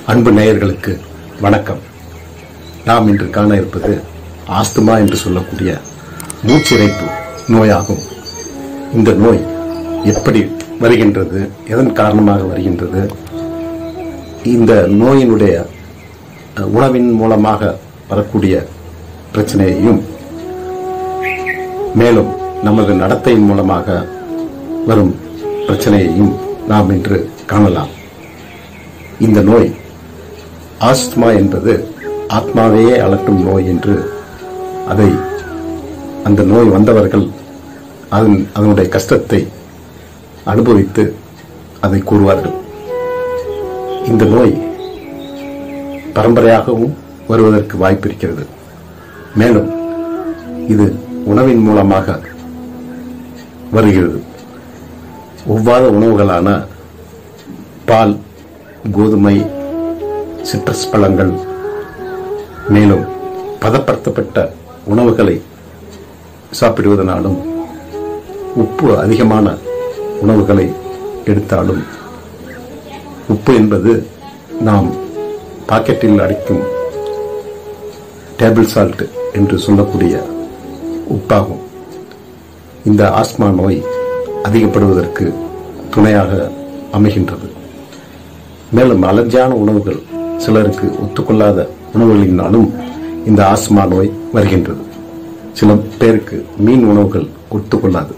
அன்பு நேயர்களுக்கு வணக்கம் நாம் இன்று காண இருப்பது ஆஸ்துமா என்று சொல்லக்கூடிய மூச்சிறைப்பு நோயாகும் இந்த நோய் எப்படி வருகின்றது எதன் காரணமாக வருகின்றது இந்த நோயினுடைய அஹ், உணவின் மூலமாக வரக்கூடிய பிரச்சனையையும் மேலும் நமது நடத்தையின் மூலமாக வரும் பிரச்சனையையும் நாம் இன்று காணலாம் இந்த நோய் ஆஸ்துமா என்பது ஆத்மாவையே அலட்டும் நோய் என்று அதை அந்த நோய் வந்தவர்கள் அதன் அதனுடைய கஷ்டத்தை அனுபவித்து அதை கூறுவார்கள் இந்த நோய் பரம்பரையாகவும் வருவதற்கு வாய்ப்பு இருக்கிறது மேலும் இது உணவின் மூலமாக வருகிறது ஒவ்வாத உணவுகளான பால் கோதுமை சிட்ரஸ் பழங்கள் மேலும் பதப்படுத்தப்பட்ட உணவுகளை சாப்பிடுவதனாலும் உப்பு அதிகமான உணவுகளை எடுத்தாலும் உப்பு என்பது நாம் பாக்கெட்டில் அடிக்கும் டேபிள் சால்ட் என்று சொல்லக்கூடிய உப்பாகும் இந்த ஆஸ்மா நோய் அதிகப்படுவதற்கு துணையாக அமைகின்றது மேலும் அலர்ஜியான உணவுகள் சிலருக்கு ஒத்துக்கொள்ளாத உணவுகளினாலும் இந்த ஆஸ்மா நோய் வருகின்றது சில பேருக்கு மீன் உணவுகள் ஒத்துக்கொள்ளாது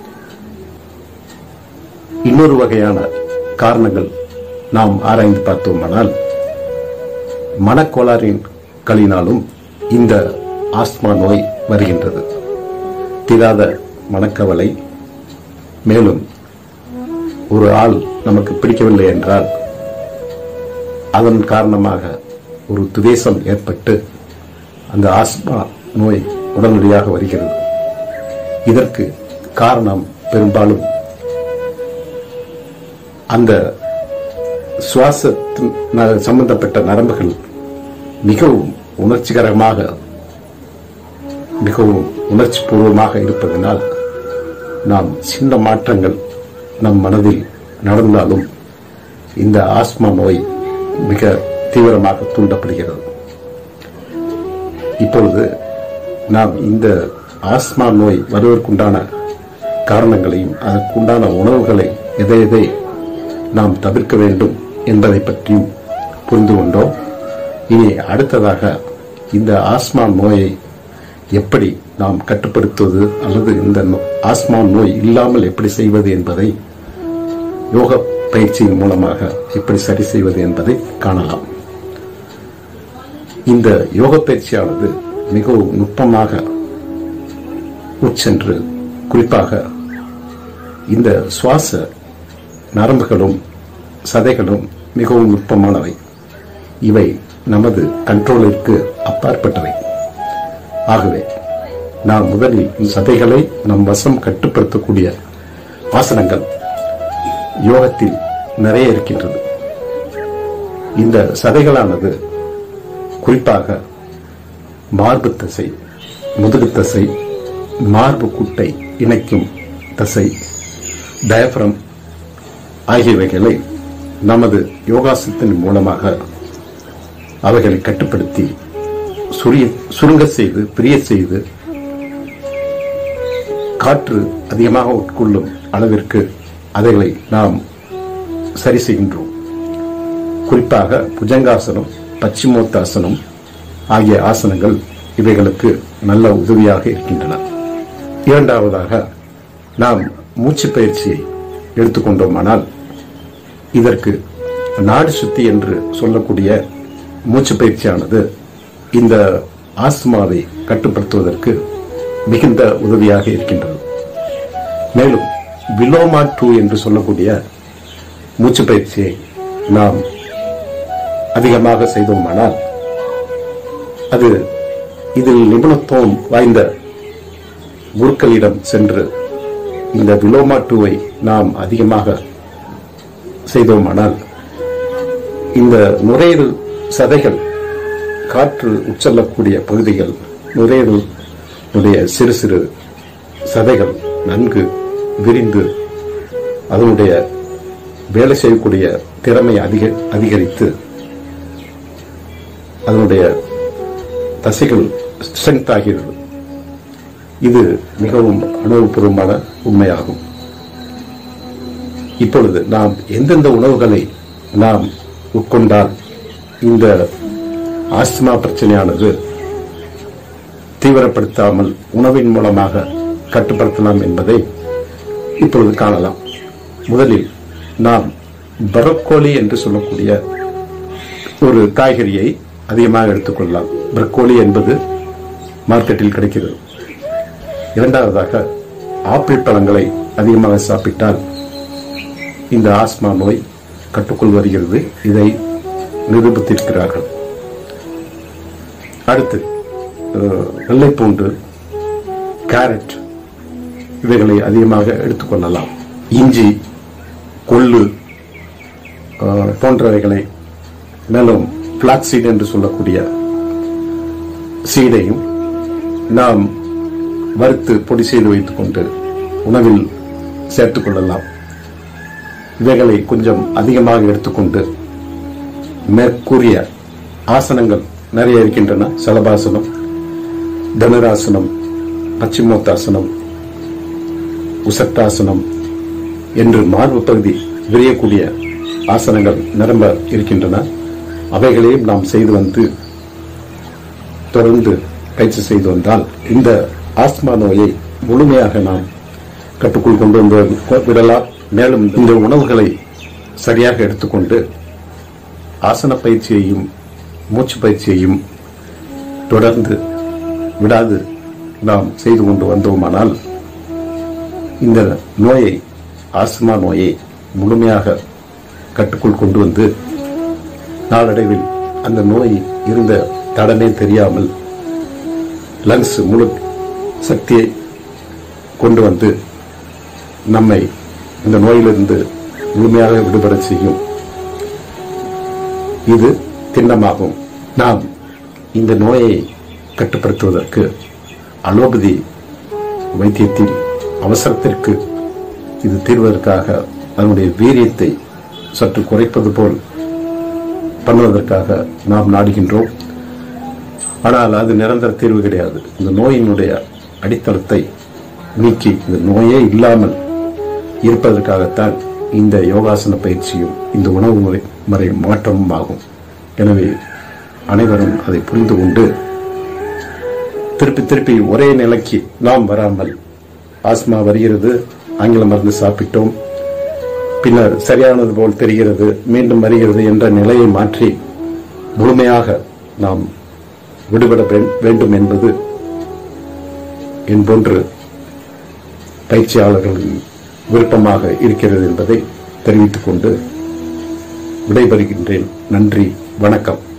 இன்னொரு வகையான காரணங்கள் நாம் ஆராய்ந்து பார்த்தோமானால் மனக்கோளாறின் களினாலும் இந்த ஆஸ்மா நோய் வருகின்றது தீராத மனக்கவலை மேலும் ஒரு ஆள் நமக்கு பிடிக்கவில்லை என்றால் அதன் காரணமாக ஒரு துவேஷம் ஏற்பட்டு அந்த ஆஸ்மா நோய் உடனடியாக வருகிறது இதற்கு காரணம் பெரும்பாலும் அந்த சுவாசத்தின் ந- சம்பந்தப்பட்ட நரம்புகள் மிகவும் உணர்ச்சிகரமாக மிகவும் உணர்ச்சி பூர்வமாக இருப்பதனால் நாம் சின்ன மாற்றங்கள் நம் மனதில் நடந்தாலும் இந்த ஆஸ்மா நோய் மிக தீவிரமாக தூண்டப்படுகிறது இப்பொழுது நாம் இந்த ஆஸ்மா நோய் வருவதற்குண்டான காரணங்களையும் அதற்குண்டான உணவுகளை எதை எதை நாம் தவிர்க்க வேண்டும் என்பதை பற்றியும் புரிந்து கொண்டோம் இனி அடுத்ததாக இந்த ஆஸ்மா நோயை எப்படி நாம் கட்டுப்படுத்துவது அல்லது இந்த நோ- ஆஸ்மா நோய் இல்லாமல் எப்படி செய்வது என்பதை யோக பயிற்சியின் மூலமாக எப்படி சரி செய்வது என்பதை காணலாம் இந்த யோக பயிற்சியானது மிகவும் நுட்பமாக உட்சென்று குறிப்பாக இந்த சுவாச நரம்புகளும் சதைகளும் மிகவும் நுட்பமானவை இவை நமது கண்ட்ரோலிற்கு அப்பாற்பட்டவை ஆகவே நாம் முதலில் இந்த சதைகளை நம் வசம் கட்டுப்படுத்தக்கூடிய ஆசனங்கள் யோகத்தில் நிறைய இருக்கின்றது இந்த சதைகளானது குறிப்பாக மார்பு தசை முதுகு தசை மார்பு குட்டை இணைக்கும் தசை டயப்ரம் ஆகியவைகளை நமது யோகாசனத்தின் மூலமாக அவைகளை கட்டுப்படுத்தி சுரிய சுருங்க செய்து பிரிய செய்து காற்று அதிகமாக உட்கொள்ளும் அளவிற்கு அதைகளை நாம் சரி செய்கின்றோம் குறிப்பாக புஜங்காசனம் பச்சிமோத்தாசனம் ஆகிய ஆசனங்கள் இவைகளுக்கு நல்ல உதவியாக இருக்கின்றன இரண்டாவதாக நாம் மூச்சு பயிற்சியை எடுத்துக்கொண்டோமானால் இதற்கு நாடு சுத்தி என்று சொல்லக்கூடிய மூச்சு பயிற்சியானது இந்த ஆஸ்துமாவை கட்டுப்படுத்துவதற்கு மிகுந்த உதவியாக இருக்கின்றது மேலும் விலோமா டூ என்று சொல்லக்கூடிய மூச்சு பயிற்சியை நாம் அதிகமாக செய்தோமானால் அது இதில் நிபுணத்துவம் வாய்ந்த குருக்களிடம் சென்று இந்த விலோமா டூவை நாம் அதிகமாக செய்தோமானால் இந்த நுரையீரல் சதைகள் காற்று உட்செல்லக்கூடிய பகுதிகள் நுரையீரலுடைய சிறு சிறு சதைகள் நன்கு விரிந்து அதனுடைய வேலை செய்யக்கூடிய திறமை அதிக அதிகரித்து அதனுடைய தசைகள் ஸ்ட்ரென்த் ஆகிறது இது மிகவும் அனுபவபூர்வமான உண்மையாகும் இப்பொழுது நாம் எந்தெந்த உணவுகளை நாம் உட்கொண்டால் இந்த ஆஸ்துமா பிரச்சனையானது தீவிரப்படுத்தாமல் உணவின் மூலமாக கட்டுப்படுத்தலாம் என்பதை இப்பொழுது காணலாம் முதலில் நாம் பரக்கோலி என்று சொல்லக்கூடிய ஒரு காய்கறியை அதிகமாக எடுத்துக்கொள்ளலாம் பிரக்கோலி என்பது மார்க்கெட்டில் கிடைக்கிறது இரண்டாவதாக ஆப்பிள் பழங்களை அதிகமாக சாப்பிட்டால் இந்த ஆஸ்மா நோய் கட்டுக்குள் வருகிறது இதை நிரூபித்திருக்கிறார்கள் அடுத்து அஹ், வெள்ளைப்பூண்டு கேரட் இவைகளை அதிகமாக எடுத்துக்கொள்ளலாம் இஞ்சி கொள்ளு அஹ், போன்றவைகளை மேலும் பிளாக்சீட் என்று சொல்லக்கூடிய சீடையும் நாம் வறுத்து பொடி செய்து வைத்துக்கொண்டு உணவில் சேர்த்துக் கொள்ளலாம் இவைகளை கொஞ்சம் அதிகமாக எடுத்துக்கொண்டு மேற்கூறிய ஆசனங்கள் நிறைய இருக்கின்றன சலபாசனம் தனுராசனம் பச்சிமோத்தாசனம் உசட்டாசனம் என்று மார்பு பகுதி விரியக்கூடிய ஆசனங்கள் நிரம்ப இருக்கின்றன அவைகளையும் நாம் செய்து வந்து தொடர்ந்து பயிற்சி செய்து வந்தால் இந்த ஆஸ்மா நோயை முழுமையாக நாம் கட்டுக்குள் கொண்டு வந்து விடலாம் மேலும் இந்த உணவுகளை சரியாக எடுத்துக்கொண்டு ஆசன பயிற்சியையும் மூச்சு பயிற்சியையும் தொடர்ந்து விடாது நாம் செய்து கொண்டு வந்தோமானால் இந்த நோயை ஆஸ்மா நோயை முழுமையாக கட்டுக்குள் கொண்டு வந்து நாளடைவில் அந்த நோய் இருந்த தடமே தெரியாமல் லங்ஸ் முழு சக்தியை கொண்டு வந்து நம்மை இந்த நோயிலிருந்து முழுமையாக விடுபட செய்யும் இது திண்ணமாகும் நாம் இந்த நோயை கட்டுப்படுத்துவதற்கு அலோபதி வைத்தியத்தில் அவசரத்திற்கு இது தீர்வதற்காக அதனுடைய வீரியத்தை சற்று குறைப்பது போல் பண்ணுவதற்காக நாம் நாடுகின்றோம் ஆனால் அது நிரந்தர தீர்வு கிடையாது இந்த நோயினுடைய அடித்தளத்தை நீக்கி இந்த நோயே இல்லாமல் இருப்பதற்காகத்தான் இந்த யோகாசன பயிற்சியும் இந்த உணவு முறை முறை மாற்றமும் ஆகும் எனவே அனைவரும் அதை புரிந்து கொண்டு திருப்பி திருப்பி ஒரே நிலைக்கு நாம் வராமல் ஆஸ்மா வருகிறது ஆங்கில மருந்து சாப்பிட்டோம் பின்னர் சரியானது போல் தெரிகிறது மீண்டும் வருகிறது என்ற நிலையை மாற்றி முழுமையாக நாம் விடுபட வே- வேண்டும் என்பது என் போன்று பயிற்சியாளர்களின் விருப்பமாக இருக்கிறது என்பதை தெரிவித்துக் கொண்டு விடைபெறுகின்றேன் நன்றி வணக்கம்